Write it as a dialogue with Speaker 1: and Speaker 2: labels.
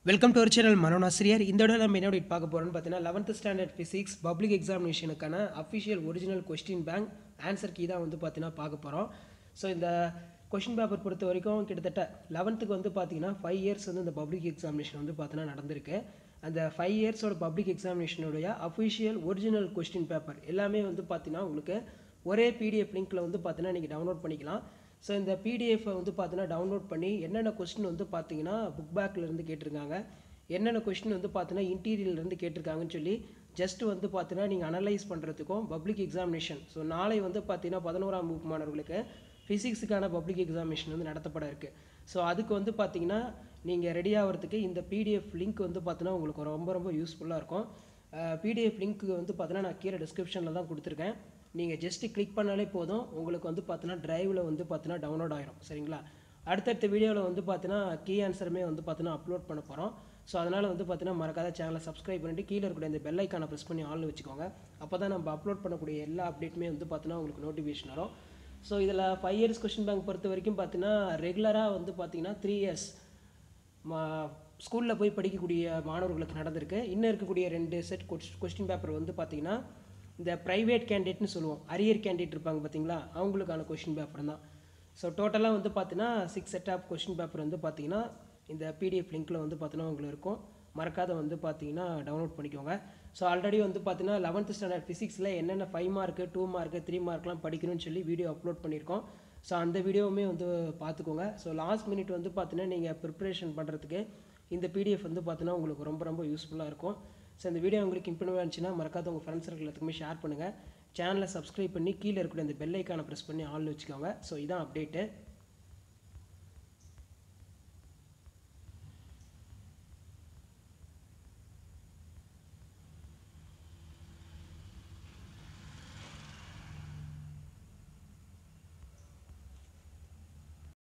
Speaker 1: welcome to ஒரு channel மனோனாசிரியர் இந்த இடம் நம்ம என்ன update பார்க்க போகிறோம்னு பார்த்தீங்கன்னா லெவன்த் ஸ்டாண்டர்ட் ஃபிசிக்ஸ் பப்ளிக் எக்ஸாமினேஷனுக்கான official original question bank answer key தான் வந்து பார்த்தீங்கன்னா பார்க்க போகிறோம் ஸோ இந்த கொஸ்டின் பேப்பர் பொறுத்த வரைக்கும் கிட்டத்தட்ட லெவன்த்துக்கு வந்து பார்த்தீங்கன்னா ஃபைவ் இயர்ஸ் வந்து இந்த பப்ளிக் எக்ஸாமினேஷன் வந்து பார்த்தீங்கன்னா நடந்திருக்கு அந்த ஃபைவ் இயர்ஸோட பப்ளிக் எக்ஸாமினேஷனுடைய அஃபிஷியல் ஒரிஜினல் கொஸ்டின் பேப்பர் எல்லாமே வந்து பார்த்தீங்கன்னா உங்களுக்கு ஒரே பிடிஎஃப் லிங்க்கில் வந்து பார்த்தீங்கன்னா நீங்கள் டவுன்லோட் பண்ணிக்கலாம் ஸோ இந்த பிடிஎஃப்பை வந்து பார்த்தீங்கன்னா டவுன்லோட் பண்ணி என்னென்ன கொஸ்டின் வந்து பார்த்தீங்கன்னா புக் பேக்லேருந்து கேட்டிருக்காங்க என்னென்ன கொஸ்டின் வந்து பார்த்தீங்கன்னா இன்டீரியர்லேருந்து கேட்டிருக்காங்கன்னு சொல்லி ஜஸ்ட் வந்து பார்த்தீங்கன்னா நீங்கள் அனலைஸ் பண்ணுறதுக்கும் பப்ளிக் எக்ஸாமினேஷன் ஸோ நாளை வந்து பார்த்தீங்கன்னா பதினோராம் வகுப்பு மாணவர்களுக்கு ஃபிசிக்ஸுக்கான பப்ளிக் எக்ஸாமினேஷன் வந்து நடத்தப்பட இருக்குது ஸோ அதுக்கு வந்து பார்த்தீங்கன்னா நீங்கள் ரெடி ஆகிறதுக்கு இந்த பிடிஎஃப் லிங்க் வந்து பார்த்தீங்கன்னா உங்களுக்கு ரொம்ப ரொம்ப யூஸ்ஃபுல்லாக இருக்கும் பிடிஎஃப் லிங்க் வந்து பார்த்தீங்கன்னா நான் கீழே டிஸ்கிரிப்ஷனில் தான் கொடுத்துருக்கேன் நீங்கள் ஜஸ்ட்டு கிளிக் பண்ணாலே போதும் உங்களுக்கு வந்து பார்த்தீங்கன்னா டிரைவில் வந்து பார்த்தீங்கன்னா டவுன்லோட் ஆயிரும் சரிங்களா அடுத்தடுத்த வீடியோவில் வந்து பார்த்தீங்கன்னா கீ ஆன்சருமே வந்து பார்த்தீங்கன்னா அப்லோட் பண்ண போகிறோம் ஸோ அதனால் வந்து பார்த்தீங்கன்னா மறக்காத சேனலை சப்ஸ்கிரைப் பண்ணிட்டு கீழே இருக்கக்கூடிய இந்த பெல் ஐக்கானை ப்ரெஸ் பண்ணி ஆள்னு வச்சுக்கோங்க அப்போ தான் நம்ம அப்லோட் பண்ணக்கூடிய எல்லா அப்டேட்டுமே வந்து பார்த்தீங்கன்னா உங்களுக்கு நோட்டிஃபிகேஷன் வரும் ஸோ இதில் ஃபைவ் இயர்ஸ் கொஸ்டின் பேங்க் பொறுத்த வரைக்கும் பார்த்தீங்கன்னா ரெகுலராக வந்து பார்த்தீங்கன்னா த்ரீ இயர்ஸ் மா ஸ்கூலில் போய் படிக்கக்கூடிய மாணவர்களுக்கு நடந்திருக்கு இன்னும் இருக்கக்கூடிய ரெண்டு செட் கொஸ்டின் பேப்பர் வந்து பார்த்தீங்கன்னா இந்த ப்ரைவேட் கேண்டிடேட்னு சொல்லுவோம் அரியர் கேண்டிடேட் இருப்பாங்க பார்த்தீங்களா அவங்களுக்கான கொஸ்டின் பேப்பர் தான் ஸோ டோட்டலாக வந்து பார்த்தீங்கன்னா six set of question paper வந்து பார்த்தீங்கன்னா இந்த பிடிஎஃப் லிங்க்கில் வந்து பார்த்தீங்கன்னா உங்களுக்கு இருக்கும் மறக்காத வந்து பார்த்தீங்கன்னா டவுன்லோட் பண்ணிக்கோங்க ஸோ ஆல்ரெடி வந்து பார்த்தீங்கன்னா லெவன்த் ஸ்டாண்டர்ட் ஃபிசிக்ஸில் என்னென்ன five mark two mark three மார்க்லாம் படிக்கணும்னு சொல்லி வீடியோ அப்லோட் பண்ணியிருக்கோம் ஸோ அந்த வீடியோவுமே வந்து பார்த்துக்கோங்க ஸோ லாஸ்ட் மினிட் வந்து பார்த்தீங்கன்னா நீங்கள் ப்ரிப்பரேஷன் பண்ணுறதுக்கு இந்த பிடிஎஃப் வந்து பார்த்தீங்கன்னா உங்களுக்கு ரொம்ப ரொம்ப யூஸ்ஃபுல்லாக இருக்கும் ஸோ இந்த வீடியோ உங்களுக்கு இம்ப்ரூவ் இருந்துச்சுன்னா மறக்காத உங்கள் ஃப்ரெண்ட்ஸ் எல்லாத்துக்குமே ஷேர் பண்ணுங்கள் சேனலை சப்ஸ்கிரைப் பண்ணி கீழே இருக்கக்கூடிய அந்த பெல் ஐக்கானை ப்ரெஸ் பண்ணி ஆள் வச்சுக்கோங்க ஸோ இதான் அப்டேட்டு